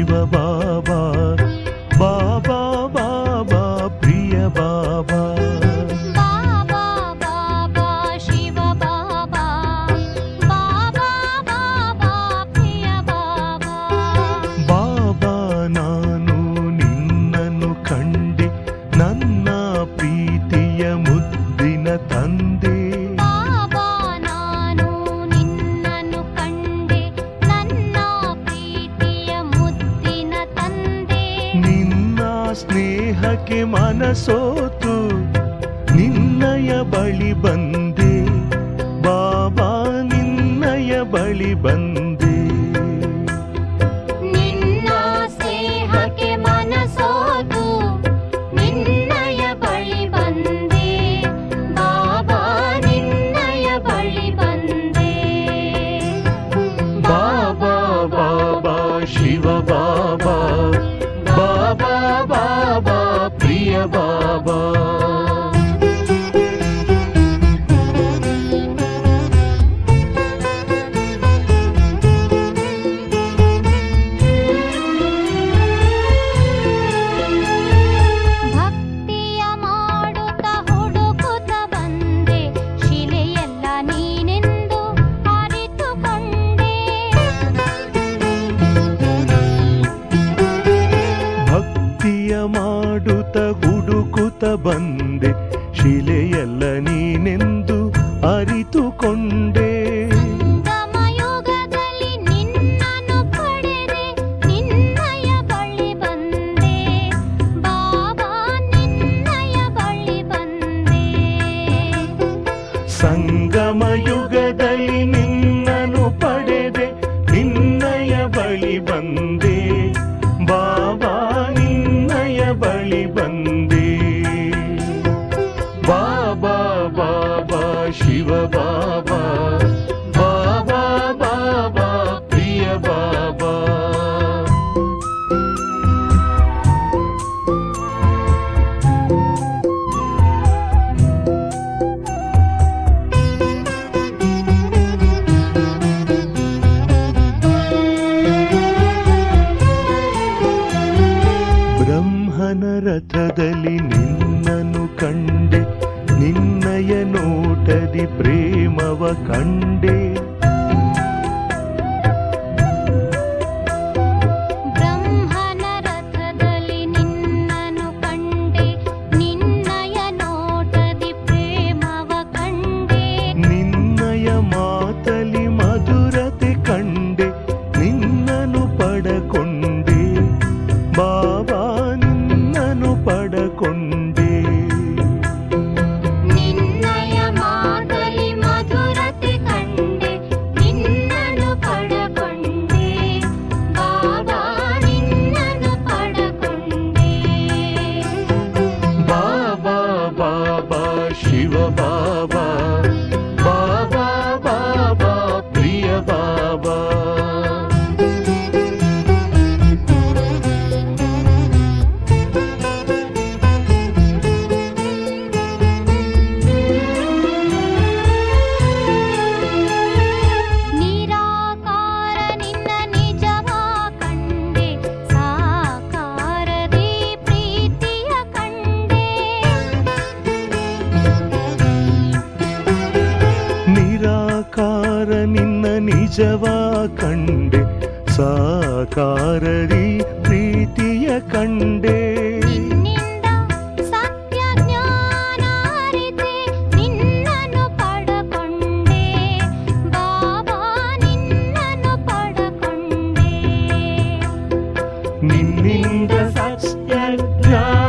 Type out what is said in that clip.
ಶಿವ ಬಾಬಾ ಬಾಬಾ ಬಾಬಾ ಪ್ರಿಯ ಬಾಬಾ ಬಾಬಾ ಬಾಬಾ ಶಿವ ಬಾಬಾ ಬಾಬಾ ಬಾಬಾ ಪ್ರಿಯ ಬಾಬಾ ಬಾಬಾ ನಾನು ನಿನ್ನನ್ನು ಕಂಡೆ ನನ್ನ ಪ್ರೀತಿಯ ಮುದ್ದಿನ ತಂದೆ ಬಾಬಾ ನಾನು ನಿನ್ನನ್ನು ಕಂಡೆ ನನ್ನ ಪ್ರೀತಿಯ ಮುದ್ದಿನ ತಂದೆ ನಿನ್ನ ಸ್ನೇಹಕ್ಕೆ ಮನಸೋತು ನಿನ್ನಯ ಬಳಿ ಬಂದೆ ಬಾಬಾ ನಿನ್ನಯ ಬಳಿ ಬಂದೆ ನಿನ್ನ ಸ್ನೇಹಕ್ಕೆ ಮನಸೋತು ನಿನ್ನಯ ಬಳಿ ಬಂದೆ ಬಾಬಾ ನಿನ್ನಯ ಬಳಿ ಬಂದೆ ಬಾಬಾ ಬಾಬಾ ಶಿವ ಬಾಬಾ ಬಾಬಾ ಬಾಬಾ ಪ್ರಿಯ ಬಾಬಾ ಭಕ್ತಿಯ ಮಾಡುತ್ತ ಹುಡುಕುತ್ತ ಬಂದೆ ಶಿಲೆಯಲ್ಲ ನೀನೆಂದು ಅರಿತುಕೊಂಡೆ ಭಕ್ತಿಯ ಮಾಡುತ್ತ ಹುಡುಕುತ್ತ ಬಂದೆ ಶಿಲೆಯಲ್ಲ ನೀನೆಂದು ಅರಿತುಕೊಂಡೆ ಸಂಗಮಯುಗದಲ್ಲಿ ನಿನ್ನನ್ನು ಪಡೆದೆ ನಿನ್ನಯ ಬಳಿ ಬಂದೆ ಬಾಬಾ ನಿನ್ನಯ ಬಳಿ ಬಂದೆ ಸಂಗಮ ಯುಗದಲ್ಲಿ ನಿನ್ನನು ಪಡೆದೆ ನಿನ್ನಯ ಬಳಿ ಬಂದೆ ಬಾಬಾ ನಿನ್ನಯ ಬಳಿ ಬಂದೆ ಬಾಬಾ ಬಾಬಾ ಶಿವ ಬಾಬಾ ಬಾಬಾ ಬಾಬಾ ಪ್ರಿಯ ಬಾಬಾ ಬ್ರಹ್ಮನ ರಥದಲ್ಲಿ ನಿನ್ನನು ಕಂಡೆ ನಿನ್ನಯ ನೋಟದಿ ಪ್ರೇಮವ ಕಂಡೆ ಬ್ರಹ್ಮನ ರಥದಲ್ಲಿ ನಿನ್ನನ್ನು ಕಂಡೆ ನಿನ್ನಯ ನೋಟದಿ ಪ್ರೇಮವ ಕಂಡೆ ನಿನ್ನಯ ಮಾತಲಿ ಮಧುರತೆ ಕಂಡೆ ನಿನ್ನನು ಪಡಕೊಂಡೆ ಬಾಬಾ ನಿನ್ನನು ಪಡಕೊಂಡೆ ನಿನ್ನಯ ಮಾತಲಿ ಮಧುರತೆ ಕಂಡೆ ನಿನ್ನನ್ನು ಪಡಕೊಂಡೆ ಬಾಬಾ ನಿನ್ನನ್ನು ಪಡಕೊಂಡೆ ಬಾಬಾ ಬಾಬಾ ಶಿವ ಬಾಬಾ ಬಾಬಾ ಬಾಬಾ ಪ್ರಿಯ ಬಾಬಾ ನಿರಾಕಾರ ನಿನ್ನ ನಿಜವಾ ಕಂಡೆ ಸಾಕಾರದಿ ಪ್ರೀತಿಯ ಕಂಡೆ ನಿರಾಕಾರ ನಿನ್ನ ನಿಜವಾ ಕಂಡೆ ಸಾಕಾರರಿ ಪ್ರೀತಿಯ ಕಂಡೆ ನಿನ್ನಿಂದ ಸತ್ಯ ಜ್ಞಾನ ಅರಿತೆ ನಿನ್ನನ್ನು ಪಡಕೊಂಡೆ ಬಾಬಾ ನಿನ್ನನ್ನು ಪಡಕೊಂಡೆ ನಿನ್ನಿಂದ ಸತ್ಯ ಜ್ಞಾನ